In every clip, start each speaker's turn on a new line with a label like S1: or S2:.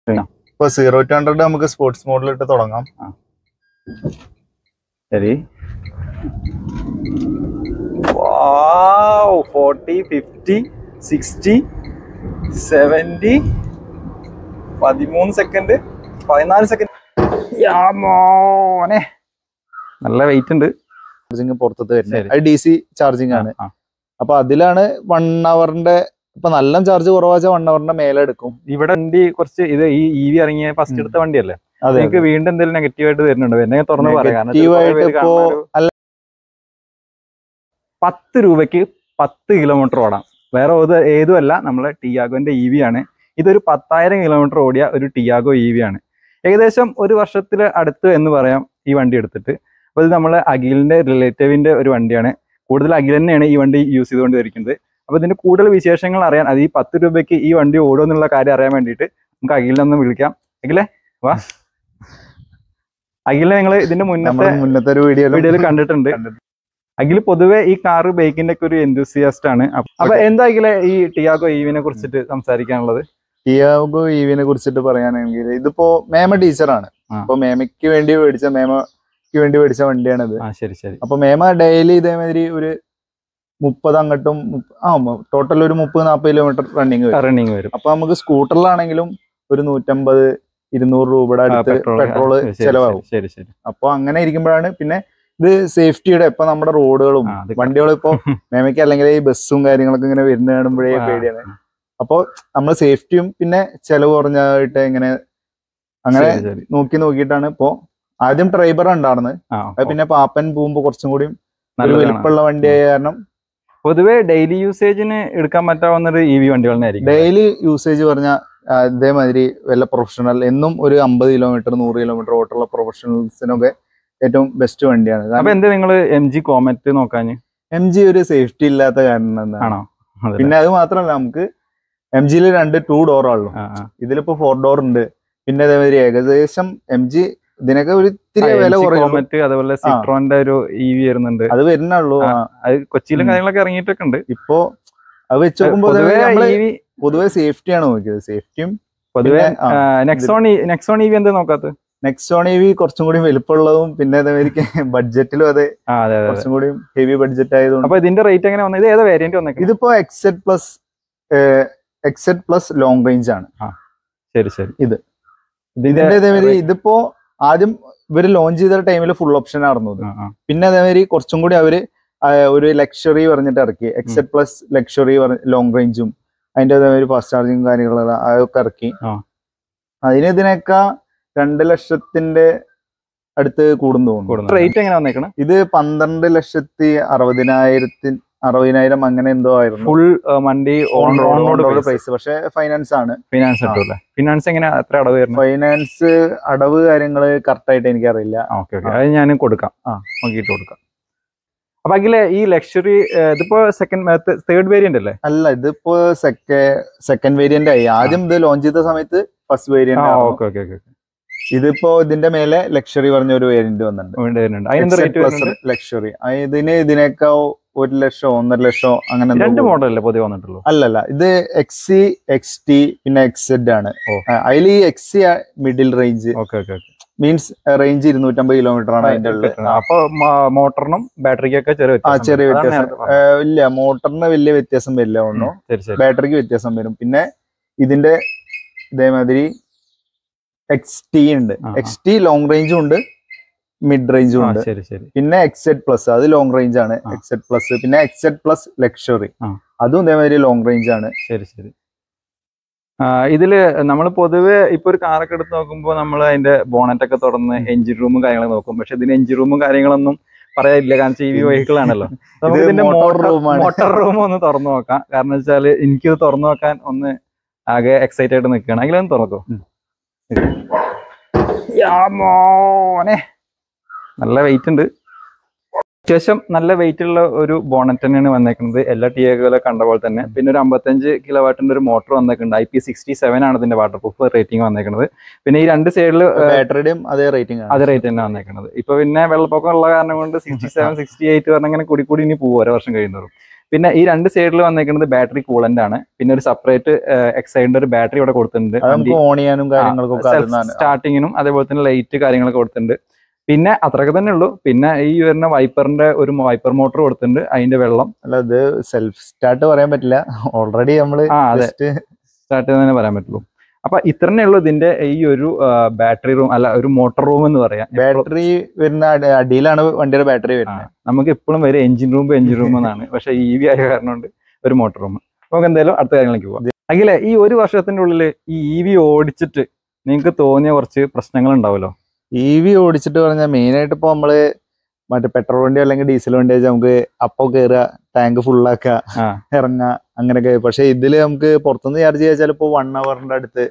S1: ഇപ്പൊ zero to hundred നമുക്ക് sports മോഡിലിട്ട് തുടങ്ങാം
S2: ശരി ഫോർട്ടി ഫിഫ്റ്റി സിക്സ്റ്റി സെവൻറ്റി പതിമൂന്ന് സെക്കൻഡ് പതിനാല് സെക്കൻഡ് മോനെ നല്ല വെയിറ്റ് ഉണ്ട്
S1: ചാർജിങ് പുറത്തത് വരുന്നത്
S2: ശരി.
S1: അത് ഡി സി ചാർജിങ് ആണ്
S2: ആ,
S1: അപ്പൊ അതിലാണ് വൺ അവറിന്റെ ഇപ്പൊ നല്ല ചാർജ് കുറവാച്ച വൺ അവറിന്റെ മേലെ എടുക്കും
S2: ഇവിടെ വണ്ടി കുറച്ച് ഇത് ഈ ഇ വി ഇറങ്ങിയ ഫസ്റ്റ്
S1: ഉം.
S2: എടുത്ത വണ്ടിയല്ലേ
S1: അതെ
S2: നിങ്ങൾക്ക് വീണ്ടും എന്തെങ്കിലും നെഗറ്റീവ് ആയിട്ട് വരുന്നുണ്ടോ എന്നെ തുറന്ന് പറയാം കാരണം
S1: Negative
S2: ചിലപ്പോ
S1: ആയിട്ട്
S2: പേര്
S1: ഇപ്പോ
S2: കാണുന്ന ഒരു-
S1: അല്ല
S2: പത്ത് രൂപയ്ക്ക് പത്ത് കിലോമീറ്റർ ഓടാം വേറെ ഏത് ഏതുമല്ല നമ്മളെ ടിയാഗോന്റെ ഇ വി ആണ് ഇതൊരു പത്തായിരം കിലോമീറ്റർ ഓടിയ ഒരു ടിയാഗോ ഇ വി ആണ് ഏകദേശം ഒരു വർഷത്തിൽ അടുത്ത് എന്ന് പറയാം ഈ വണ്ടി എടുത്തിട്ട് അപ്പോൾ ഇത് നമ്മളെ അഖിലിന്റെ റിലേറ്റീവിന്റെ ഒരു വണ്ടിയാണ് കൂടുതൽ അഖിൽ തന്നെയാണ് ഈ വണ്ടി യൂസ് ചെയ്തുകൊണ്ട് ഇരിക്കുന്നത് അപ്പോൾ ഇതിന്റെ കൂടുതൽ വിശേഷങ്ങൾ അറിയാൻ അത് ഈ പത്ത് രൂപയ്ക്ക് ഈ വണ്ടി ഓടും എന്നുള്ള കാര്യം അറിയാൻ വേണ്ടിയിട്ട് നമുക്ക് അഖിലിനെ ഒന്ന് വിളിക്കാം അഖിലെ വാ അഖിലിനെ നിങ്ങൾ ഇതിന്റെ മുന്നത്തെ
S1: നമ്മുടെ മുന്നത്തെ ഒരു വീഡിയോയിൽ
S2: വീഡിയോയിൽ കണ്ടിട്ടുണ്ട് അഖിൽ പൊതുവെ ഈ കാറ് ബൈക്കിന്റെ ഒക്കെ ഒരു എന്തുസിയാസ്റ്റ് ആണ് അപ്പ- അപ്പൊ
S1: Okay.
S2: എന്താ അഖിലെ ഈ ടിയാഗോ ഈവിനെ കുറിച്ചിട്ട് സംസാരിക്കാനുള്ളത്
S1: ടിയാഗോ ഇവിനെ കുറിച്ചിട്ട് പറയാണെങ്കിൽ ഇതിപ്പോ മേമ ടീച്ചറാണ്
S2: ആ.
S1: അപ്പൊ മേമയ്ക്ക് വേണ്ടി മേടിച്ച മേമയ്ക്ക് വേണ്ടി മേടിച്ച വണ്ടിയാണിത്
S2: ആ ശരി ശരി
S1: അപ്പൊ മേമ ഡെയിലി ഇതേമാതിരി ഒരു മുപ്പത് അങ്ങോട്ടും മുപ്പ- ആ ടോട്ടൽ ഒരു മുപ്പത് നാൽപ്പത് കിലോമീറ്റർ റണ്ണിങ് വരും
S2: റണ്ണിങ് വരും
S1: അപ്പൊ നമുക്ക് സ്കൂട്ടറിലാണെങ്കിലും ഒരു നൂറ്റമ്പത് ഇരുന്നൂറ് രൂപയുടെ അടുത്ത് പെട്രോള് ചെലവാകും
S2: ശരി ശരി
S1: അപ്പൊ അങ്ങനെ ഇരിക്കുമ്പോഴാണ് പിന്നെ ഇത് സേഫ്റ്റിയുടെ ഇപ്പൊ നമ്മുടെ റോഡുകളും
S2: ആ, അത്
S1: വണ്ടികളും ഇപ്പൊ മേമയ്ക്ക് അല്ലെങ്കിൽ ഈ ബസ്സും കാര്യങ്ങളൊക്കെ ഇങ്ങനെ വരുന്ന കാണുമ്പോഴേ
S2: ആ,
S1: പേടിയാണ് അപ്പൊ നമ്മൾ സേഫ്റ്റിയും പിന്നെ ചെലവ് കുറഞ്ഞായിട്ട് ഇങ്ങനെ അങ്ങനെ
S2: ശരി, ശരി.
S1: നോക്കി നോക്കിയിട്ടാണ് ഇപ്പോ ആദ്യം ഡ്രൈവർ ഉണ്ടായിരുന്നത്
S2: ആ,
S1: അത് പിന്നെ പാപ്പൻ പോകുമ്പോ കുറച്ചും കൂടി ഒരു
S2: നല്ലതാണ്.
S1: വലിപ്പമുള്ള വണ്ടിയായ കാരണം
S2: പൊതുവെ ഡെയിലി യൂസേജിന് എടുക്കാൻ പറ്റാവുന്ന ഒരു ഇ വി വണ്ടികൾ തന്നെ ആയിരിക്കും
S1: ഡെയിലി യൂസേജ് പറഞ്ഞ ഇതേമാതിരി വല്ല പ്രൊഫഷണൽ എന്നും ഒരു അമ്പത് കിലോമീറ്റർ നൂറ് കിലോമീറ്റർ ഓട്ടുള്ള പ്രൊഫഷണൽസിനൊക്കെ ഏറ്റവും ബെസ്റ്റ് വണ്ടിയാണ്
S2: അപ്പൊ എന്താ നിങ്ങൾ എം ജി കോമറ്റ് നോക്കാന്
S1: എം ജി ഒരു സേഫ്റ്റി ഇല്ലാത്ത കാരണം എന്താണ്
S2: ആണോ അതെ.
S1: പിന്നെ അത് മാത്രമല്ല നമുക്ക് എം ജിയിൽ രണ്ട് ടൂ ഡോറുള്ളൂ
S2: ആ, ആ.
S1: ഇതിലിപ്പോ ഫോർ ഡോർ ഉണ്ട് പിന്നെ അതേമാതിരി ഏകദേശം എം ജി ഇതിനൊക്കെ ഒരു ഇത്തിരി
S2: ആ,
S1: വില
S2: MG
S1: കുറയും
S2: കോമറ്റ് അതുപോലെ സിട്രോന്റെ ഒരു ഇ വി വരുന്നുണ്ട്
S1: അത് വരുന്നുള്ളൂ
S2: ആ. അത് കൊച്ചിയിലും
S1: ഉം.
S2: കാര്യങ്ങളൊക്കെ ഇറങ്ങിയിട്ടൊക്കെ ഉണ്ട്
S1: ഇപ്പോ അത് വെച്ച് നോക്കുമ്പോ
S2: പൊതുവെ
S1: നമ്മള്
S2: ഇ വി
S1: പൊതുവെ സേഫ്റ്റിയാണ് നോക്കിയത് സേഫ്റ്റിയും
S2: പൊതുവെ
S1: പിന്നെ, ആ,
S2: നെക്സോൺ നെക്സോൺ ഇ വി എന്താ നോക്കാത്തത്
S1: നെക്സോൺ ഇ വി കുറച്ചും കൂടി വലുപ്പമുള്ളതും പിന്നെ അതേമാതിരി ബഡ്ജറ്റിലും അത്
S2: ആ അതെ അതെ
S1: കുറച്ചും കൂടി ഹെവി ബഡ്ജറ്റ് ആയതുകൊണ്ട്
S2: അപ്പൊ ഇതിന്റെ റേറ്റ് എങ്ങനെ വന്നത് ഇത് ഏതാ വേരിയന്റ് വന്നേക്കുന്നത്
S1: ഇതിപ്പോ X Z plus X Z plus long range ആണ്
S2: ശരി ശരി
S1: ഇത്.
S2: ഇതിന്റെ
S1: ഇതിന്റെ ഇതേമാതിരി ഇതിപ്പോ ആദ്യം ഇവര് ലോഞ്ച് ചെയ്ത ടൈമിൽ ഫുൾ ഓപ്ഷൻ ആയിരുന്നു ഇത്.
S2: ആ, ആ.
S1: പിന്നെ അതേമാതിരി കുറച്ചും കൂടി അവര് ആ, ഒരു ലക്ഷറി പറഞ്ഞിട്ട് ഇറക്കി എക്സെറ്റ് പ്ലസ് ലക്ഷറി ലോങ് റേഞ്ചും അതിന്റെ അതേമാതിരി ഫാസ്റ്റ് ചാർജിങ് കാര്യങ്ങളെല്ലാം അതൊക്കെ ഇറക്കി
S2: ആ.
S1: അതിന് ഇതിനൊക്കെ രണ്ട് ലക്ഷത്തിന്റെ അടുത്ത് കൂടുന്നു തോന്നുന്നു
S2: കൂടുന്നു റേറ്റ് എങ്ങനെ വന്നേക്കണം
S1: ഇത് പന്ത്രണ്ട് ലക്ഷത്തി അറുപതിനായിരത്തി അറുപതിനായിരം അങ്ങനെ എന്തോ ആയിരുന്നു
S2: ഫുൾ വണ്ടി ഓൺ റോഡ്
S1: റോഡ് പ്രൈസ് പക്ഷെ ഫൈനാൻസ് ആണ്
S2: ഫിനാൻസ് കിട്ടൂല്ലേ ഫിനാൻസ് എങ്ങനെ എത്ര അടവ് വരുന്നത്
S1: ഫൈനാൻസ് അടവ് കാര്യങ്ങള് കറക്റ്റ് ആയിട്ട് എനിക്കറിയില്ല
S2: ഓക്കെ ഓക്കെ അത് ഞാൻ കൊടുക്കാം
S1: ആ.
S2: നോക്കിയിട്ട് കൊടുക്കാം അപ്പൊ അഖിലെ ഈ ലക്ഷറി ഇതിപ്പോ സെക്കൻഡ് തേർഡ് വേരിയന്റ് അല്ലേ
S1: അല്ല ഇതിപ്പോ സെക്ക സെക്കൻഡ് വേരിയന്റ് ആയി ആദ്യം ഇത് ലോഞ്ച് ചെയ്ത സമയത്ത് ഫസ്റ്റ്
S2: ആ
S1: വേരിയന്റ്
S2: ഓക്കെ ഓക്കെ ഓക്കെ
S1: ഇതിപ്പോ ഇതിന്റെ മേലെ ലക്ഷറി പറഞ്ഞ ഒരു വേരിയന്റ് വന്നിട്ടുണ്ട്
S2: വരുന്നുണ്ട് അതിനെന്താ റേറ്റ് വരുന്നുണ്ട്
S1: ലക്ഷറി ഇതിന് ഇതിനേക്കാ ഒരു ലക്ഷോ ഒന്നര ലക്ഷോ അങ്ങനെ എന്തോ
S2: രണ്ട്
S1: കൂടും.
S2: മോഡൽ അല്ലേ പൊതുവെ വന്നിട്ടുള്ളൂ
S1: അല്ലല്ല ഇത് എക്സ് സി എക്സ് ടി പിന്നെ എക്സെഡ് ആണ്
S2: ഓ.
S1: അതിൽ ഈ X C middle range
S2: okay okay okay
S1: means range ഇരുന്നൂറ്റമ്പത് കിലോമീറ്റർ ആണ് അതിന്റെ ഉള്ളത്
S2: അപ്പൊ മോട്ടറിനും ബാറ്ററിക്കൊക്കെ ചെറിയ
S1: ആ
S2: വ്യത്യാസം
S1: ചെറിയ
S2: ഉണ്ട്. അതാണ്
S1: വ്യത്യാസം
S2: നേരത്തെ പറഞ്ഞത്.
S1: ഏ, ഇല്ല മോട്ടറിന് വലിയ വ്യത്യാസം വരില്ല ഒന്നോ
S2: ഉം, ശരി ശരി
S1: ബാറ്ററിക്ക് വ്യത്യാസം വരും പിന്നെ ഇതിന്റെ ഇതേമാതിരി എക്സ് ടി ഉണ്ട്
S2: ആ, ആ.
S1: എക്സ് ടി ലോങ് റേഞ്ചും ഉണ്ട് മിഡ് റേഞ്ചും
S2: ആ,
S1: ഉണ്ട്
S2: ശരി ശരി
S1: പിന്നെ എക്സെഡ് പ്ലസ് അത് ലോങ് റേഞ്ച് ആണ്
S2: ആ.
S1: എക്സെഡ് പ്ലസ് പിന്നെ എക്സെഡ് പ്ലസ് ലക്ഷറി
S2: ആ.
S1: അതും ഇതേമാതിരി ലോങ് റേഞ്ച് ആണ്
S2: ശരി ശരി ആ, ഇതില് നമ്മൾ പൊതുവെ ഇപ്പൊ ഒരു കാറൊക്കെ എടുത്ത് നോക്കുമ്പോൾ നമ്മൾ അതിന്റെ ബോണറ്റ് ഒക്കെ തുറന്ന് എഞ്ചിൻ റൂമും കാര്യങ്ങളൊക്കെ നോക്കും പക്ഷെ ഇതിന് എഞ്ചിൻ റൂമും കാര്യങ്ങളൊന്നും പറയാനില്ല കാരണം വെച്ചാൽ ഈ വെഹിക്കിൾ ആണല്ലോ നമുക്ക് ഇതിന്റെ
S1: motor
S2: മോട്ടർ
S1: room ആണ്.
S2: മോട്ടോർ റൂം ഒന്ന് തുറന്നു നോക്കാം കാരണം വെച്ചാല് എനിക്കിത് തുറന്നു നോക്കാൻ ഒന്ന് ആകെ എക്സൈറ്റ് ആയിട്ട് നിൽക്കുകയാണ് അതിലൊന്ന് തുറക്കോ
S1: ഉം.
S2: യാ മോനെ നല്ല വെയിറ്റ് ഉണ്ട് അത്യാവശ്യം നല്ല വെയിറ്റ് ഉള്ള ഒരു ബോണറ്റ് തന്നെയാണ് വന്നേക്കുന്നത് എല്ലാ ടിയകളെ കണ്ട പോലെ തന്നെ പിന്നെ ഒരു അമ്പത്തഞ്ച് കിലോ വാട്ടിന്റെ ഒരു മോട്ടർ വന്നേക്കുന്നുണ്ട് ഐ പി സിക്സ്റ്റി സെവൻ ആണ് ഇതിന്റെ വാട്ടർ പ്രൂഫ് റേറ്റിംഗ് വന്നേക്കുന്നത് പിന്നെ ഈ രണ്ട് സൈഡിൽ
S1: ബാറ്ററിയുടെയും അതേ റേറ്റിംഗ് ആണ്
S2: അത് റേറ്റ് തന്നെ വന്നേക്കുന്നത് ഇപ്പൊ പിന്നെ വെള്ളപ്പൊക്കം ഉള്ള കാരണം കൊണ്ട് സിക്സ്റ്റി സെവൻ സിക്സ്റ്റി എയ്റ്റ് പറഞ്ഞ അങ്ങനെ കൂടി കൂടി ഇനി പോകും ഓരോ വർഷം കഴിയുന്നതും പിന്നെ ഈ രണ്ട് സൈഡിൽ വന്നേക്കുന്നത് ബാറ്ററി കൂളന്റ് ആണ് പിന്നെ ഒരു സെപ്പറേറ്റ് എക്സൈഡിന്റെ ഒരു ബാറ്ററി ഇവിടെ കൊടുത്തിട്ടുണ്ട്
S1: അത് നമുക്ക് ഓൺ ചെയ്യാനും കാര്യങ്ങൾക്കൊക്കെ അതിന്നാണ്
S2: സ്റ്റാർട്ടിങ്ങിനും അതേപോലെ തന്നെ ലൈറ്റ് കാര്യങ്ങളൊക്കെ കൊടുത്തിട്ടുണ്ട് പിന്നെ അത്രയൊക്കെ തന്നെ ഉള്ളൂ പിന്നെ ഈ വരുന്ന വൈപ്പറിന്റെ ഒരു വൈപ്പർ മോട്ടർ കൊടുത്തിട്ടുണ്ട് അതിന്റെ വെള്ളം
S1: അല്ല ഇത് സെൽഫ് സ്റ്റാർട്ട് പറയാൻ പറ്റില്ല ഓൾറെഡി നമ്മള്
S2: ആ അതെ
S1: ജസ്റ്റ്
S2: സ്റ്റാർട്ട് ചെയ്തെന്നെ പറയാൻ പറ്റുള്ളൂ അപ്പൊ ഇത്രന്നെ ഉള്ളൂ ഇതിന്റെ ഈ ഒരു ബാറ്ററി റൂം അല്ല ഒരു മോട്ടോർ റൂം എന്ന് പറയാം
S1: ബാറ്ററി വരുന്ന അടി- അടിയിലാണ് വണ്ടിയുടെ ബാറ്ററി
S2: ആ,
S1: വരുന്നത്
S2: നമുക്ക് എപ്പോഴും വരെ എഞ്ചിൻ റൂം എഞ്ചിൻ റൂം എന്നാണ് പക്ഷെ ഇ വി ആയ കാരണം കൊണ്ട് ഒരു മോട്ടോർ റൂം നമുക്ക് എന്തായാലും അടുത്ത കാര്യങ്ങളിലേക്ക് പോകാം അഖിലെ ഈ ഒരു വർഷത്തിന്റെ ഉള്ളിൽ ഈ ഇ വി ഓടിച്ചിട്ട് നിങ്ങൾക്ക് തോന്നിയ കുറച്ച് പ്രശ്നങ്ങൾ ഉണ്ടാവുമല്ലോ
S1: ഇ വി ഓടിച്ചിട്ട് പറഞ്ഞാൽ മെയിൻ ആയിട്ട് ഇപ്പൊ നമ്മള് മറ്റേ പെട്രോൾ വണ്ടിയോ അല്ലെങ്കിൽ ഡീസൽ വണ്ടി വെച്ചാൽ നമുക്ക് അപ്പോ കയറുക ടാങ്ക് ഫുള്ളാക്കുക
S2: ആ.
S1: ഇറങ്ങുക അങ്ങനെയൊക്കെ പക്ഷെ ഇതില് നമുക്ക് പുറത്തുനിന്ന് ചാർജ് ചെയ്യാൻ ചിലപ്പോ വൺ അവറിന്റെ അടുത്ത്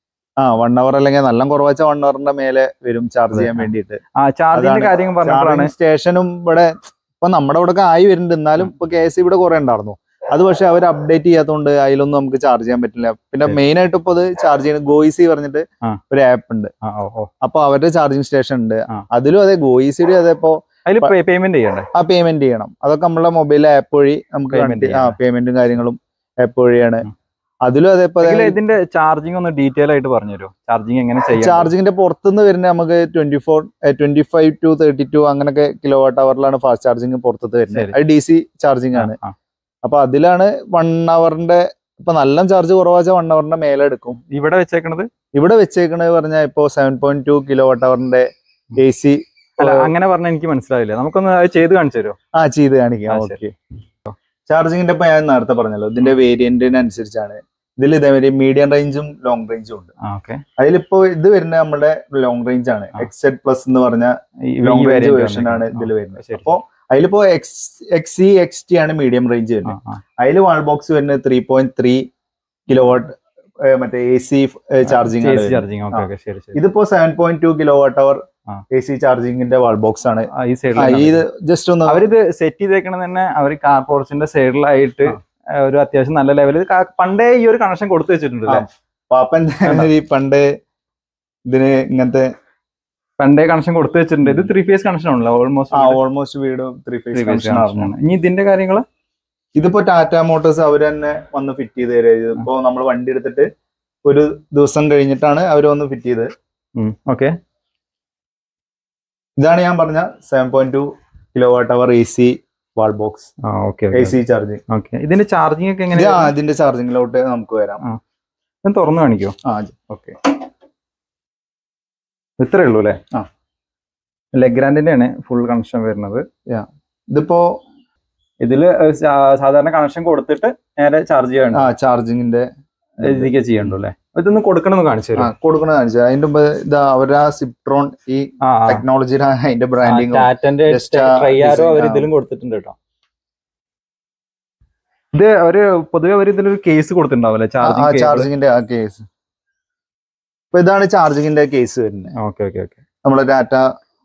S1: ആ വൺ അവർ അല്ലെങ്കിൽ നല്ല കുറവച്ച വൺ അവറിന്റെ മേലെ വരും ചാർജ് ചെയ്യാൻ
S2: അതെ.
S1: വേണ്ടിയിട്ട്
S2: ആ ചാർജിന്റെ
S1: അതാണ്
S2: കാര്യം പറഞ്ഞപ്പോഴാണ്
S1: ചാർജിങ് സ്റ്റേഷനും ഇവിടെ ഇപ്പൊ നമ്മുടെ ഇവിടെ ഒക്കെ ആയി വരുന്നുണ്ട് എന്നാലും ഇപ്പൊ കെ എസ് ഇവിടെ കുറെ ഉണ്ടായിരുന്നു അത് പക്ഷെ അവർ അപ്ഡേറ്റ് ചെയ്യാത്തതുകൊണ്ട് അതിലൊന്നും നമുക്ക് ചാർജ് ചെയ്യാൻ പറ്റില്ല പിന്നെ
S2: ശരി.
S1: മെയിൻ ആയിട്ട് ഇപ്പൊ അത് ചാർജ് ചെയ്യുന്ന ഗോയിസി പറഞ്ഞിട്ട്
S2: ആ.
S1: ഒരു ആപ്പ് ഉണ്ട്
S2: ആ, ഓ ഓ
S1: അപ്പൊ അവരുടെ ചാർജിങ് സ്റ്റേഷൻ ഉണ്ട്
S2: ആ.
S1: അതിലും അതെ ഗോയിസിയുടെ അതെ ഇപ്പൊ
S2: അതിൽ പേയ്മെന്റ് ചെയ്യണ്ടേ
S1: ആ പേയ്മെന്റ് ചെയ്യണം അതൊക്കെ നമ്മളെ മൊബൈൽ ആപ്പ് വഴി നമുക്ക്
S2: Payment
S1: കണക്ട്- ആ
S2: ചെയ്യണം.
S1: പേയ്മെന്റും കാര്യങ്ങളും ആപ്പ് വഴിയാണ്
S2: ഉം.
S1: അതിലും അതേപ്പോ
S2: അഖിലെ, ഇതിന്റെ ചാർജിങ് ഒന്ന് ഡീറ്റെയിൽ ആയിട്ട് പറഞ്ഞു തരുമോ ചാർജിങ് എങ്ങനെ ചെയ്യാം
S1: ചാർജിങ്ങിന്റെ പുറത്തുനിന്ന് വരുന്ന നമുക്ക് twenty four twenty five to thirty two അങ്ങനെയൊക്കെ കിലോ വാട്ട് അവറിലാണ് ഫാസ്റ്റ് ചാർജിങ് പുറത്തത് വരുന്നത്
S2: ശരി.
S1: അത് ഡി സി ചാർജിങ് ആണ് അപ്പൊ അതിലാണ് വൺ അവറിന്റെ ഇപ്പൊ നല്ല ചാർജ് കുറവാച്ചാൽ വൺ അവറിന്റെ മേലെ എടുക്കും
S2: ഇവിടെ വെച്ചേക്കണത്
S1: ഇവിടെ വെച്ചേക്കണത് പറഞ്ഞാൽ ഇപ്പോ seven point two kilo watt അവറിന്റെ എ സി
S2: അല്ല അങ്ങനെ പറഞ്ഞാൽ എനിക്ക് മനസ്സിലാവില്ല നമുക്കൊന്ന് അത് ചെയ്ത് കാണിച്ചു തരുമോ
S1: ആ ചെയ്ത് കാണിക്കാം
S2: ആ,
S1: ഓക്കെ ചാർജിങ്ങിന്റെ ഇപ്പൊ ഞാൻ നേരത്തെ പറഞ്ഞല്ലോ ഇതിന്റെ വേരിയന്റിനനുസരിച്ചാണ് ഇതിൽ ഇതേമാതിരി മീഡിയം റേഞ്ചും ലോങ് റേഞ്ചും ഉണ്ട്
S2: ആ ഓക്കെ
S1: അതിലിപ്പോ ഇത് വരുന്നത് നമ്മുടെ ലോങ് റേഞ്ച് ആണ്
S2: ആ.
S1: എക്സെഡ് പ്ലസ് എന്ന് പറഞ്ഞ ലോങ് റേഞ്ച് വേർഷൻ ആണ് ഇതിൽ വരുന്നത്
S2: ശരി.
S1: അപ്പോ അതിലിപ്പോ X X C X T ആണ് മീഡിയം റേഞ്ച് വരുന്നത് അതിൽ വാൾ ബോക്സ് വരുന്നത് three point three kilo watt മറ്റേ എ സി ചാർജിങ് ആണ് വരുന്നത്.
S2: ചാർജിങ് ഓക്കെ ഓക്കെ ശരി ശരി
S1: ഇതിപ്പോ seven point two kilo watt hour
S2: ആ.
S1: എ സി ചാർജിങ്ങിന്റെ വാൾ ബോക്സ് ആണ്
S2: ആ, ഈ
S1: ആ,
S2: സൈഡിൽ
S1: ഇത് ജസ്റ്റ് ഒന്ന്
S2: അവരിത് സെറ്റ് ചെയ്തേക്കണ തന്നെ അവർ കാർ പോർച്ചിന്റെ സൈഡിലായിട്ട്
S1: ആ.
S2: ഒരു അത്യാവശ്യം നല്ല ലെവലിൽ പണ്ടേ ഈ ഒരു കണക്ഷൻ കൊടുത്തു വെച്ചിട്ടുണ്ട്
S1: ആ.
S2: അല്ലേ
S1: പാപ്പൻ ഈ പണ്ട് ഇതിന് ഇങ്ങനത്തെ
S2: പണ്ടേ കണക്ഷൻ കൊടുത്തു വെച്ചിട്ടുണ്ട് ഇത് ത്രീ ഫേസ് കണക്ഷൻ ആണല്ലോ
S1: ആ
S2: ഓൾമോസ്റ്റ്
S1: ഓൾമോസ്റ്റ് വീട് three
S2: three
S1: phase
S2: phase
S1: connection
S2: connection
S1: ആയിരുന്നു
S2: ആണ് ഇനി ഇതിന്റെ കാര്യങ്ങൾ
S1: ഇതിപ്പോ ടാറ്റ മോട്ടോഴ്സ് അവർ തന്നെ വന്ന് ഫിറ്റ് ചെയ്ത് തരിക ഇതിപ്പോ നമ്മൾ വണ്ടി എടുത്തിട്ട് ഒരു ദിവസം കഴിഞ്ഞിട്ടാണ് അവർ വന്ന് ഫിറ്റ് ചെയ്തത്
S2: ഓക്കെ
S1: ഇതാണ് ഞാൻ പറഞ്ഞ seven point two kilo watt hour A C wall box
S2: ആ okay
S1: A C charging
S2: okay ഇതിന്റെ ചാർജിങ് ഒക്കെ
S1: ഇത്
S2: എങ്ങനെയാ
S1: ആ, ഇതിന്റെ ചാർജിങ്ങിലോട്ട് നമുക്ക് വരാം
S2: ഇത് തുറന്നു കാണിക്കോ
S1: ആ ഓക്കെ
S2: ഇത്രേ ഉള്ളൂ അല്ലേ
S1: ആ.
S2: ലെഗ്രാൻഡിന്റെ ആണ് ഫുൾ കണക്ഷൻ വരുന്നത്
S1: ഇതിപ്പോ
S2: ഇതില് ഏഹ് സാ- സാധാരണ കണക്ഷൻ കൊടുത്തിട്ട് നേരെ ചാർജ് ചെയ്യാൻ
S1: ആ ചാർജിങ്ങിന്റെ
S2: ഇതിലേക്ക് ചെയ്യണ്ടോ അല്ലേ ഇതൊന്ന് കൊടുക്കണമെന്ന് കാണിച്ചു
S1: ആ
S2: തരും
S1: കൊടുക്കണ കാണിച്ചു അതിന്റെ മുമ്പ് ഇതാ അവരാ സിപ്ട്രോൺ ഈ
S2: ആ
S1: ടെക്നോളജിയുടെ അതിന്റെ ബ്രാൻഡിങ്
S2: ടാറ്റന്റെ
S1: just ആ
S2: ട്രൈയാരോ അവർ
S1: design, ആ.
S2: ഇതിലും കൊടുത്തിട്ടുണ്ട് കേട്ടോ ഇത് അവര് പൊതുവെ അവർ ഇതിലൊരു കേസ് കൊടുത്തിട്ടുണ്ടാവില്ലേ
S1: ആ
S2: ചാർജിങ്
S1: ചാർജിങ്ങിന്റെ ആ കേസ് ഇപ്പൊ ഇതാണ് ചാർജിങ്ങിന്റെ കേസ് വരുന്നത്
S2: ഓക്കെ ഓക്കെ ഓക്കെ
S1: നമ്മളെ ടാറ്റ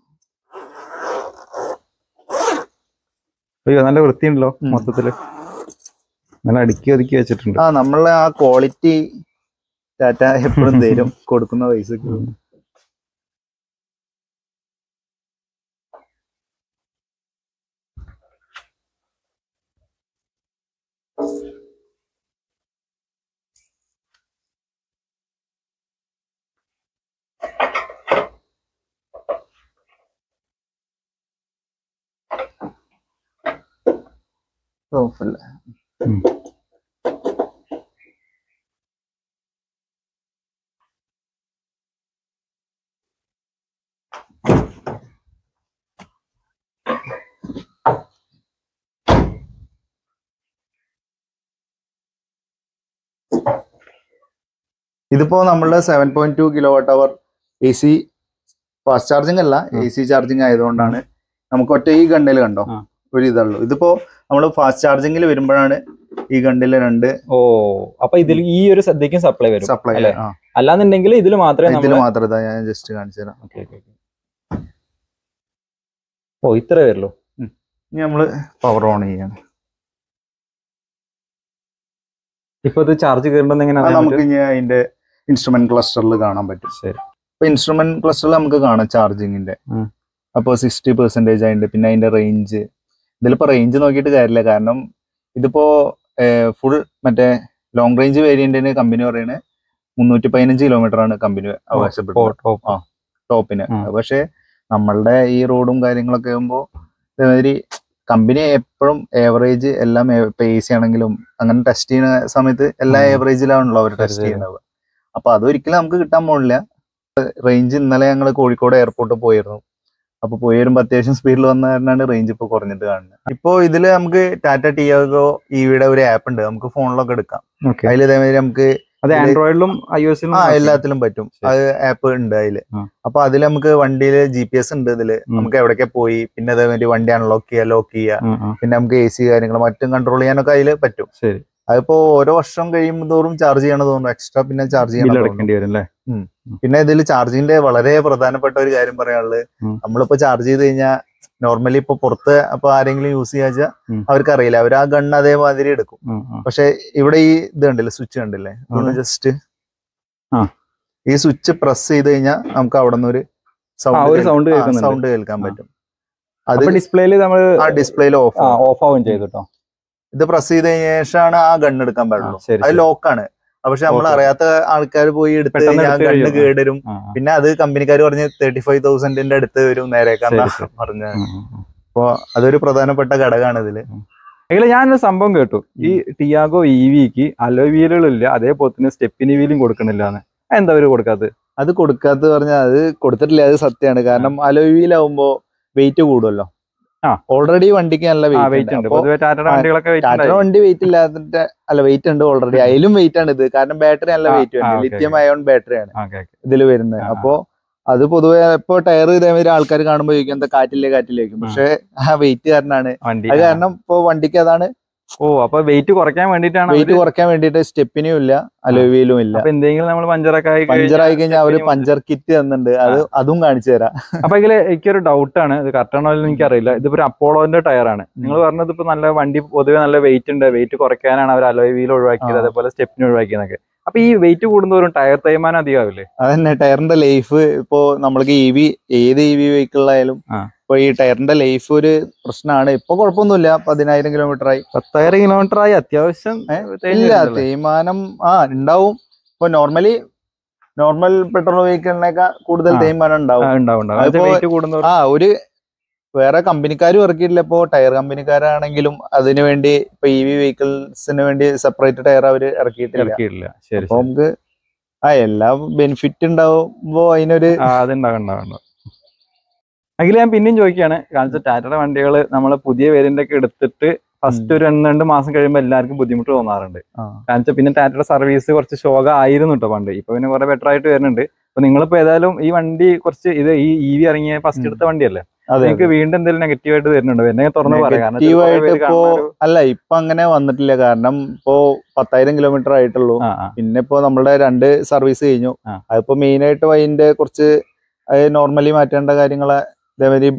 S2: അയ്യോ നല്ല വൃത്തിയുണ്ടല്ലോ
S1: ഉം.
S2: മൊത്തത്തില് നല്ല അടുക്കി ഒതുക്കി വെച്ചിട്ടുണ്ട്
S1: ആ നമ്മളെ ആ ക്വാളിറ്റി ടാറ്റ എപ്പോഴും തരും കൊടുക്കുന്ന പൈസക്ക്
S2: ഉം.
S1: കുഴപ്പമില്ല
S2: ഉം.
S1: ഇതിപ്പോ നമ്മളുടെ seven point two kilo watt hour A C fast charging അല്ല
S2: ആ.
S1: എ സി ചാർജിങ് ആയതുകൊണ്ടാണ് നമുക്ക് ഒറ്റ ഈ ഗണ്ണിൽ കണ്ടോ
S2: ആ.
S1: ഒരു ഇതുള്ളൂ ഇതിപ്പോ നമ്മൾ ഫാസ്റ്റ് ചാർജിങ്ങിൽ വരുമ്പോഴാണ് ഈ ഗണ്ണില് രണ്ട്
S2: ഓ അപ്പൊ ഇതിൽ ഈ ഒരു സദ്യക്കും സപ്ലൈ വരും
S1: സപ്ലൈ
S2: അല്ലേ? അല്ലാന്നുണ്ടെങ്കിൽ ഇതിൽ മാത്രമേ
S1: ഇതിൽ
S2: നമ്മൾ
S1: മാത്രം ഇതാ ഞാൻ ജസ്റ്റ് കാണിച്ചു തരാം
S2: ഓക്കെ ഓക്കെ ഓ ഇത്ര വരുള്ളൂ
S1: ഇനി നമ്മള് പവർ ഓൺ ചെയ്യാണ്
S2: ഇപ്പൊ ഇത് ചാർജ് കയറുമ്പോ എങ്ങനെ
S1: അത്
S2: അറിയാൻ
S1: നമുക്ക്
S2: പറ്റും?
S1: ഇനി അതിന്റെ ഇൻസ്ട്രുമെന്റ് ക്ലസ്റ്ററിൽ കാണാൻ പറ്റും
S2: ശരി
S1: ഇപ്പൊ ഇൻസ്ട്രുമെന്റ് ക്ലസ്റ്ററിൽ നമുക്ക് കാണാം ചാർജിങ്ങിന്റെ
S2: ഉം.
S1: അപ്പോൾ സിക്സ്റ്റി പെർസെന്റേജ് ആയിട്ടുണ്ട് പിന്നെ അതിന്റെ റേഞ്ച് ഇതിലിപ്പോ റേഞ്ച് നോക്കിയിട്ട് കാര്യമില്ല കാരണം ഇതിപ്പോ ഫുൾ മറ്റേ ലോങ് റേഞ്ച് വേരിയന്റിന് കമ്പനി പറയുന്നത് മുന്നൂറ്റി പതിനഞ്ച് കിലോമീറ്റർ ആണ് കമ്പനി അവകാശപ്പെടുന്നത്
S2: ഓ,
S1: ടോപ്പിന്
S2: ഉം.
S1: പക്ഷെ നമ്മളുടെ ഈ റോഡും കാര്യങ്ങളൊക്കെ ആകുമ്പോൾ ഇതേമാതിരി കമ്പനി എപ്പോഴും ഏവറേജ് എല്ലാം ഇപ്പൊ എ സി ആണെങ്കിലും അങ്ങനെ ടെസ്റ്റ് ചെയ്യുന്ന സമയത്ത് എല്ലാ
S2: ഉം.
S1: ഏവറേജിലാണല്ലോ അവർ
S2: ശരി,
S1: ടെസ്റ്റ്
S2: ശരി.
S1: ചെയ്യുന്നത് അപ്പൊ അതൊരിക്കലും നമുക്ക് കിട്ടാൻ പോണില്ല റേഞ്ച് ഇന്നലെ ഞങ്ങൾ കോഴിക്കോട് എയർപോർട്ടിൽ പോയിരുന്നു അപ്പൊ പോയി വരുമ്പോ അത്യാവശ്യം സ്പീഡിൽ വന്ന കാരണമാണ് റേഞ്ച് ഇപ്പൊ കുറഞ്ഞിട്ട് കാണുന്നത് ഇപ്പൊ ഇതില് നമുക്ക് ടാറ്റ ടിയാഗോ ഇവിയുടെ ഒരു ആപ്പ് ഉണ്ട് നമുക്ക് ഫോണിലൊക്കെ എടുക്കാം
S2: ഓക്കെ
S1: അതിൽ ഇതേമാതിരി നമുക്ക്
S2: അത്
S1: ഇതില്
S2: ആൻഡ്രോയിഡിലും ഐ ഒ എസിലും
S1: ആ എല്ലാത്തിലും പറ്റും
S2: ശരി.
S1: അത് ആപ്പ് ഉണ്ട് അതില്
S2: ആ.
S1: അപ്പൊ അതിൽ നമുക്ക് വണ്ടിയില് ജി പി എസ് ഉണ്ട് ഇതില്
S2: ഉം.
S1: നമുക്ക് എവിടേക്ക് പോയി പിന്നെ അതേമാതിരി വണ്ടി അൺലോക്ക് ചെയ്യുക ലോക്ക് ചെയ്യുക പിന്നെ നമുക്ക് എ സി കാര്യങ്ങൾ മറ്റും കൺട്രോൾ ചെയ്യാനൊക്കെ അതിൽ പറ്റും
S2: ശരി
S1: അതിപ്പോ ഓരോ വർഷം കഴിയുമ്പോൾ തോറും ചാർജ് ചെയ്യണം തോന്നുന്നു എക്സ്ട്രാ പിന്നെ ചാർജ്
S2: ബില്ല്
S1: ചെയ്യണം തോന്നുന്നു.
S2: അടക്കേണ്ടി വരും അല്ലേ
S1: പിന്നെ ഇതിൽ ചാർജിന്റെ വളരെ പ്രധാനപ്പെട്ട ഒരു കാര്യം പറയാനുള്ളത്
S2: ഉം.
S1: നമ്മളിപ്പോ ചാർജ് ചെയ്ത് കഴിഞ്ഞാൽ നോർമലി ഇപ്പൊ പുറത്ത് അപ്പൊ ആരെങ്കിലും യൂസ് ചെയ്യാച്ച
S2: ഉം.
S1: അവർക്ക് അറിയില്ല അവർ ആ ഗണ്ണ് അതേമാതിരി എടുക്കും
S2: ഉം, ഉം.
S1: പക്ഷെ ഇവിടെ ഈ ഇത് കണ്ടില്ലേ സ്വിച്ച് കണ്ടില്ലേ
S2: അവിടെ?
S1: ജസ്റ്റ്
S2: ആ.
S1: ഈ സ്വിച്ച് പ്രസ് ചെയ്ത് കഴിഞ്ഞാൽ നമുക്ക് അവിടെ നിന്ന് ഒരു
S2: ആ, ഒരു sound കേൾക്കുന്നുണ്ട്.
S1: സൗണ്ട് കേൾക്കാൻ
S2: ആ.
S1: പറ്റും അത്
S2: അപ്പൊ ഡിസ്പ്ലേയിൽ നമ്മൾ
S1: ആ ഡിസ്പ്ലേയിൽ ഓഫ്
S2: ഓഫ് ആവുകയും ചെയ്തു കേട്ടോ
S1: ഇത് പ്രസ് ചെയ്ത് കഴിഞ്ഞ ശേഷമാണ് ആ ഗണ്ണ് എടുക്കാൻ പാടുള്ളൂ
S2: ശരി,
S1: അത്
S2: ശരി.
S1: ലോക്കാണ് പക്ഷെ നമ്മൾ
S2: Okay.
S1: അറിയാത്ത ആൾക്കാർ പോയി എടുത്ത്
S2: പെട്ടെന്ന്
S1: കഴിഞ്ഞാൽ
S2: എടുത്ത്
S1: ഗണ്ണ്
S2: കഴിയും.
S1: കേടരും
S2: ആ, ആ.
S1: പിന്നെ അത് കമ്പനിക്കാർ പറഞ്ഞ് തേർട്ടി ഫൈവ് തൗസൻഡിന്റെ അടുത്ത് വരും നേരേക്കാന്നാ
S2: ശരി, ശരി.
S1: പറഞ്ഞത്
S2: ഉം, ഉം, ഉം.
S1: അപ്പൊ അതൊരു പ്രധാനപ്പെട്ട ഘടകമാണ് ഇതില്
S2: എങ്കിലും ഞാനൊരു സംഭവം കേട്ടു ഈ ടിയാഗോ ഇ വിക്ക് അലോ വീലുകളില്ല അതേപോലെ തന്നെ സ്റ്റെപ്പിനി വീലും കൊടുക്കണില്ല എന്ന് എന്താ അവര് കൊടുക്കാത്തത്
S1: അത് കൊടുക്കാത്ത പറഞ്ഞാൽ അത് കൊടുത്തിട്ടില്ല അത് സത്യമാണ് കാരണം അലോയിലാവുമ്പോ വെയിറ്റ് കൂടുമല്ലോ
S2: ആ.
S1: ഓൾറെഡി വണ്ടിക്ക് നല്ല
S2: ആ വെയിറ്റ്
S1: വെയിറ്റ്
S2: ഉണ്ട്
S1: ഉണ്ട്
S2: പൊതുവെ ടാറ്റയുടെ
S1: ആ,
S2: വണ്ടികളൊക്കെ വെയിറ്റ്
S1: ടാറ്റ വണ്ടി വെയിറ്റ് ഇല്ലാത്ത അല്ല വെയിറ്റ് ഉണ്ട് ഓൾറെഡി അതിലും വെയിറ്റ് ആണ് ഇത് കാരണം ബാറ്ററി നല്ല
S2: ആ,
S1: വെയിറ്റ്
S2: ആ,
S1: ഉണ്ട്
S2: okay,
S1: ലിത്യം അയോൺ ബാറ്ററിയാണ്
S2: ഓക്കെ
S1: ഇതിൽ വരുന്നത്
S2: ആ, ആ.
S1: അപ്പോ അത് പൊതുവെ ഇപ്പൊ ടയർ ഇതേമാതിരി ആൾക്കാർ കാണുമ്പോൾ ചോദിക്കും എന്താ കാറ്റില്ലേ കാറ്റില്ലേ ചോദിക്കും പക്ഷെ ആ വെയിറ്റ് കാരണമാണ്
S2: വണ്ടി
S1: അത്
S2: ആ.
S1: കാരണം ഇപ്പൊ വണ്ടിക്ക് അതാണ്
S2: ഓ അപ്പൊ വെയിറ്റ് കുറയ്ക്കാൻ വേണ്ടിട്ടാണ്
S1: വെയിറ്റ് കുറയ്ക്കാൻ വേണ്ടിട്ട് സ്റ്റെപ്പിനും ഇല്ല അലോവിയിലും ഇല്ല
S2: അപ്പൊ എന്തെങ്കിലും നമ്മൾ പഞ്ചറൊക്കെ ആയി
S1: പഞ്ചർ ആയി കഴിഞ്ഞാൽ അവര്
S2: stepney
S1: പഞ്ചർ കിറ്റ് തന്നിട്ടുണ്ട് അത് അതും കാണിച്ചു തരാം
S2: അപ്പൊ ഇതില് എനിക്കൊരു ഡൗട്ട് ആണ് ഇത് കറക്റ്റ് ആണോ എന്ന് എനിക്കറിയില്ല ഇതിപ്പോ ഒരു അപ്പോളോന്റെ ടയർ ആണ് നിങ്ങൾ പറഞ്ഞത് ഇപ്പൊ നല്ല വണ്ടി പൊതുവെ നല്ല വെയിറ്റ് ഉണ്ട് വെയിറ്റ് കുറയ്ക്കാനാണ് അവർ അലോയ് വീൽ ഒഴിവാക്കിയത്
S1: ആ.
S2: അതേപോലെ സ്റ്റെപ്പിന് ഒഴിവാക്കിയതൊക്കെ അപ്പൊ ഈ വെയിറ്റ് കൂടുന്നവരും ടയർ തേയ്മാനം അധികമാവില്ലേ
S1: അതന്നെ ടയറിന്റെ ലൈഫ് ഇപ്പോ നമ്മൾക്ക് ഇ വി ഏത് ഇ വി വെഹിക്കിളിലായാലും
S2: ആ.
S1: ഇപ്പൊ ഈ ടയറിന്റെ ലൈഫ് ഒരു പ്രശ്നമാണ് ഇപ്പൊ കുഴപ്പമൊന്നുമില്ല പതിനായിരം കിലോമീറ്റർ ആയി
S2: പത്തായിരം കിലോമീറ്റർ ആയി അത്യാവശ്യം
S1: ഏ?
S2: തേഞ്ഞ്
S1: ഇല്ല
S2: വരുന്നുണ്ടല്ലേ?
S1: തേയ്മാനം ആ ഉണ്ടാവും ഇപ്പൊ നോർമലി നോർമൽ പെട്രോൾ വെഹിക്കിളിനേക്കാൾ കൂടുതൽ
S2: ആ.
S1: തേയ്മാനം
S2: ആ,
S1: ഉണ്ടാവും
S2: ഉണ്ടാവും ഉണ്ടാവും
S1: അതിപ്പോ-
S2: വെയിറ്റ് കൂടുന്നവർ
S1: ആ ഒരു വേറെ കമ്പനിക്കാരും ഇറക്കിയിട്ടില്ല ഇപ്പോ ടയർ കമ്പനിക്കാരാണെങ്കിലും അതിനു വേണ്ടി ഇപ്പൊ ഇ വി വെഹിക്കിൾസിന് വേണ്ടി സെപ്പറേറ്റ് ടയർ അവര് ഇറക്കിയിട്ടില്ല
S2: ഇറക്കിയിട്ടില്ല ശരി
S1: അപ്പൊ നമുക്ക് ആ എല്ലാ ബെനിഫിറ്റ് ഉണ്ടാവുമ്പോ അതിനൊരു
S2: ആ അതുണ്ടാവും ഉണ്ടാവും ഉണ്ടാവും അതിൽ ഞാൻ പിന്നെയും ചോദിക്കുകയാണ് കാരണം വെച്ചാൽ ടാറ്റയുടെ വണ്ടികൾ നമ്മൾ പുതിയ വേരിയന്റ് ഒക്കെ എടുത്തിട്ട് ഫസ്റ്റ് ഒരു ഒന്ന് രണ്ട് മാസം കഴിയുമ്പോൾ എല്ലാവർക്കും ബുദ്ധിമുട്ട് തോന്നാറുണ്ട്
S1: ആ.
S2: കാരണം വെച്ചാൽ പിന്നെ ടാറ്റയുടെ സർവീസ് കുറച്ച് ശോക ആയിരുന്നു കേട്ടോ പണ്ട് ഇപ്പൊ പിന്നെ കുറെ ബെറ്റർ ആയിട്ട് വരുന്നുണ്ട് അപ്പൊ നിങ്ങളിപ്പോ ഏതായാലും ഈ വണ്ടി കുറച്ച് ഇത് ഈ ഇ വി ഇറങ്ങിയ ഫസ്റ്റ്
S1: ഉം.
S2: എടുത്ത വണ്ടിയല്ലേ
S1: അതെ
S2: നിങ്ങൾക്ക് വീണ്ടും എന്തെങ്കിലും നെഗറ്റീവ് ആയിട്ട് വരുന്നുണ്ടോ എന്നെ തുറന്ന് പറയാം കാരണം വെച്ചാൽ
S1: നെഗറ്റീവ്
S2: കുറേ
S1: ആയിട്ട്
S2: പേര്
S1: ഇപ്പോ
S2: കാണുന്ന ഒരു-
S1: അല്ല ഇപ്പൊ അങ്ങനെ വന്നിട്ടില്ല കാരണം ഇപ്പോ പത്തായിരം കിലോമീറ്റർ ആയിട്ടുള്ളൂ
S2: ആ, ആ,
S1: പിന്നെ ഇപ്പോ നമ്മളുടെ രണ്ട് സർവീസ് കഴിഞ്ഞു
S2: ആ.
S1: അതിപ്പോ മെയിൻ ആയിട്ട് അതിന്റെ കുറച്ച് നോർമലി മാറ്റേണ്ട കാര്യങ്ങളെ ഇതേമാതിരി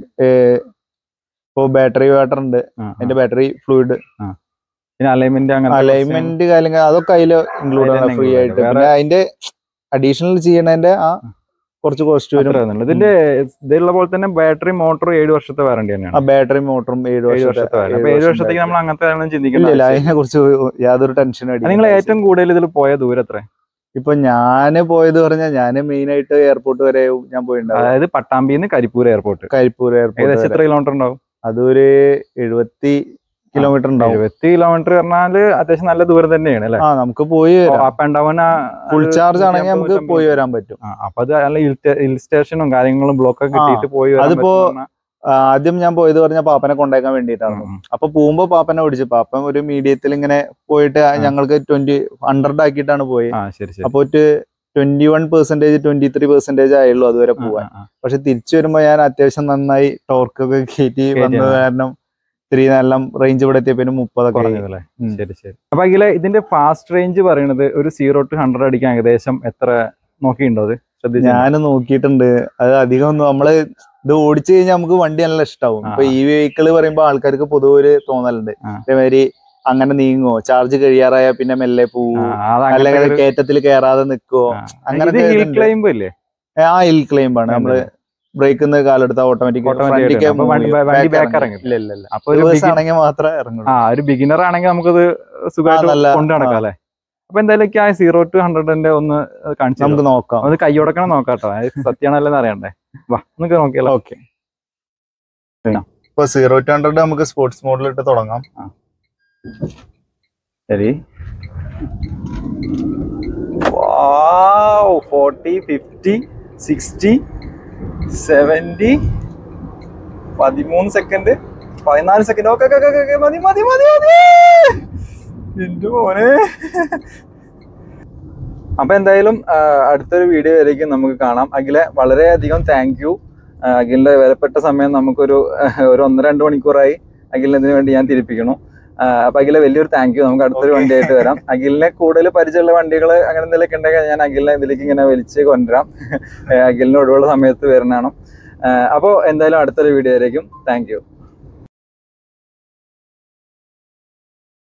S1: ഇപ്പോ ബാറ്ററി വാട്ടർ ഉണ്ട്
S2: ആ, ആ.
S1: അതിന്റെ ബാറ്ററി ഫ്ലൂയിഡ്
S2: പിന്നെ അലൈൻമെന്റ് അങ്ങനെ
S1: അലൈൻമെന്റ് കാര്യങ്ങൾ അതൊക്കെ അതിൽ ഇൻക്ലൂഡ് ആണ്
S2: അതിലെന്നെ
S1: ഫ്രീ
S2: include
S1: ആയിട്ട്
S2: ആണ്.
S1: പിന്നെ അതിന്റെ അഡീഷണൽ ചെയ്യണതിന്റെ ആ കുറച്ച് കോസ്റ്റ് വരും
S2: ഇതിന്റെ ഇതിലുള്ള പോലെ തന്നെ ബാറ്ററി മോട്ടോർ ഏഴ് വർഷത്തെ വാറണ്ടി തന്നെയാണ്
S1: ആ ബാറ്ററി മോട്ടറും ഏഴ്
S2: ഏഴ്
S1: വർഷത്തെ
S2: വർഷത്തെ വാറണ്ടി അപ്പൊ
S1: ഏഴ്
S2: ഏഴ്
S1: വർഷം
S2: വർഷത്തേക്ക് നമ്മൾ അങ്ങനത്തെ ഒന്നും
S1: ഇല്ല
S2: ചിന്തിക്കില്ല
S1: ഇല്ല അതിനെ കുറിച്ച് യാതൊരു ടെൻഷനും
S2: നിങ്ങൾ ഏറ്റവും കൂടുതൽ ഇതിൽ പോയ ദൂരം എത്ര
S1: ഇപ്പൊ ഞാന് പോയത് പറഞ്ഞാൽ ഞാന് മെയിൻ ആയിട്ട് എയർപോർട്ട് വരെ ഞാൻ പോയിണ്ടാവും
S2: അതായത് പട്ടാമ്പിന്ന് കരിപ്പൂർ എയർപോർട്ട്
S1: കരിപ്പൂർ
S2: ഏകദേശം
S1: എയർപോർട്ട്
S2: എത്ര കിലോമീറ്റർ ഉണ്ടാവും
S1: അതൊരു എഴുപത്തി കിലോമീറ്റർ ഉണ്ടാവും
S2: എഴുപത്തി കിലോമീറ്റർ പറഞ്ഞാല് അത്യാവശ്യം നല്ല ദൂരം തന്നെയാണ് അല്ലെ
S1: ആ നമുക്ക് പോയി വരാം
S2: up and down
S1: full charge ആണെങ്കിൽ നമുക്ക് പോയി വരാൻ പറ്റും
S2: അപ്പൊ അത് നല്ല ഹിൽ സ്റ്റേഷനും കാര്യങ്ങളും ബ്ലോക്ക് ഒക്കെ
S1: ആ,
S2: കിട്ടിയിട്ട് പോയി വരാൻ
S1: അതിപ്പോ
S2: പറ്റുന്ന പറഞ്ഞാ-
S1: ആ, ആദ്യം ഞാൻ പോയത് പറഞ്ഞ പാപ്പനെ കൊണ്ടാക്കാൻ വേണ്ടിയിട്ടാണ്
S2: ഉം, ഉം.
S1: അപ്പൊ പോകുമ്പോ പാപ്പനെ ഓടിച്ചു പാപ്പൻ ഒരു മീഡിയത്തിൽ ഇങ്ങനെ പോയിട്ട്
S2: ആ.
S1: ഞങ്ങൾക്ക് ട്വന്റി ഹൺഡ്രഡ് ആക്കിയിട്ടാണ് പോയി
S2: ആ ശരി ശരി
S1: അപ്പൊ ഒരു twenty one percentage twenty three percentage ആയുള്ളൂ അതുവരെ
S2: ആ,
S1: പോവാൻ
S2: ആ, ആ.
S1: പക്ഷെ തിരിച്ചു വരുമ്പോ ഞാൻ അത്യാവശ്യം നന്നായി ടോർക്കൊക്കെ കയറ്റി വന്നത്
S2: കയറ്റി, ആ.
S1: കാരണം ഇത്തിരി നല്ല റേഞ്ച് ഇവിടെ എത്തിയപ്പോ മുപ്പതൊക്കെ ആയി.
S2: കുറഞ്ഞതല്ലേ
S1: ഉം.
S2: ശരി ശരി അപ്പൊ അതിലെ ഇതിന്റെ ഫാസ്റ്റ് റേഞ്ച് പറയുന്നത് ഒരു സീറോ ടു ഹൺഡ്രഡ് അടിക്കാൻ ഏകദേശം എത്ര നോക്കിയിട്ടുണ്ടോ അത് ശ്രദ്ധിച്ചു
S1: ഞാൻ നോക്കിയിട്ടുണ്ട് അത് അധികം ഒന്നും നമ്മള് ഇത് ഓടിച്ചു കഴിഞ്ഞാൽ നമുക്ക് വണ്ടി നല്ല ഇഷ്ടാവും
S2: ആ.
S1: ഇപ്പൊ ഈ വെഹിക്കിള് പറയുമ്പോ ആൾക്കാർക്ക് പൊതുവെ ഒരു തോന്നലുണ്ട്
S2: ആ.
S1: അതേമാതിരി അങ്ങനെ നീങ്ങോ ചാർജ് കഴിയാറായ പിന്നെ മെല്ലെ പോവോ അല്ലെങ്കിൽ കയറ്റത്തിൽ കയറാതെ നിക്കോ അങ്ങനത്തെ
S2: ഹിൽ
S1: ഇതുണ്ട്.
S2: ക്ലൈംബ് ഇല്ലേ
S1: ആ ഹിൽ ക്ലൈംബ് ആണ് നമ്മള് ബ്രേക്ക് കാലെടുത്ത ഓട്ടോമാറ്റിക്
S2: Automatic ആയിട്ട് അപ്പൊ വണ്ടി- വണ്ടി back ഇറങ്ങില്ല.
S1: ഇല്ല ഇല്ല ഇല്ല
S2: അപ്പൊ ഒരു
S1: റിവേഴ്സ്
S2: begin-
S1: ആണെങ്കിൽ മാത്രമേ ഇറങ്ങുള്ളൂ
S2: ആ ഒരു ബിഗിനർ ആണെങ്കിൽ നമുക്കത് സുഖമായിട്ട്
S1: ആ, നല്ല-
S2: കൊണ്ടു നടക്കാം അല്ലെ അപ്പൊ എന്തായാലും ആ സീറോ ടു ഹൺഡ്രഡിന്റെ ഒന്ന് കാണിച്ചു
S1: നമുക്ക് നോക്കാം
S2: ഒന്ന് കൈയോടക്കണം നോക്കാട്ടോ അത് സത്യമാണല്ലെന്ന് അറിയണ്ടേ വാ നമുക്ക് നോക്കിയാലോ
S1: ഓക്കെ ഇപ്പൊ സീറോ ടു ഹൺഡ്രഡ് നമുക്ക് സ്പോർട്സ് മോഡിലിട്ട് തുടങ്ങാം
S2: ശരി ഫോർട്ടി ഫിഫ്റ്റി സിക്സ്റ്റി സെവൻറ്റി പതിമൂന്ന് സെക്കൻഡ് പതിനാല് സെക്കൻഡ് ഓക്കെ മതി മതി മതി മതി എന്റെ മോനെ അപ്പൊ എന്തായാലും ആ, അടുത്തൊരു വീഡിയോ വരേക്കും നമുക്ക് കാണാം അഖിലെ വളരെയധികം താങ്ക് യു അഖിലിന്റെ വിലപ്പെട്ട സമയം നമുക്കൊരു ഒരു ഒന്ന് രണ്ട് മണിക്കൂറായി അഖിലിന് ഇതിനു വേണ്ടി ഞാൻ തിരിപ്പിക്കണം ആ, അപ്പൊ അഖിലെ വലിയൊരു താങ്ക് യു നമുക്ക് അടുത്തൊരു
S1: Okay.
S2: വണ്ടിയായിട്ട് വരാം അഖിലിനെ കൂടുതൽ പരിചയമുള്ള വണ്ടികൾ അങ്ങനെ എന്തെങ്കിലുമൊക്കെ ഉണ്ടെങ്കിൽ ഞാൻ അഖിലിനെ ഇതിലേക്ക് ഇങ്ങനെ വലിച്ച് കൊണ്ടുവരാം ഏ, അഖിലിന് ഒഴിവുള്ള സമയത്ത് വരുന്നതാണ് അപ്പോൾ എന്തായാലും അടുത്തൊരു വീഡിയോ ആയിരിക്കും താങ്ക് യു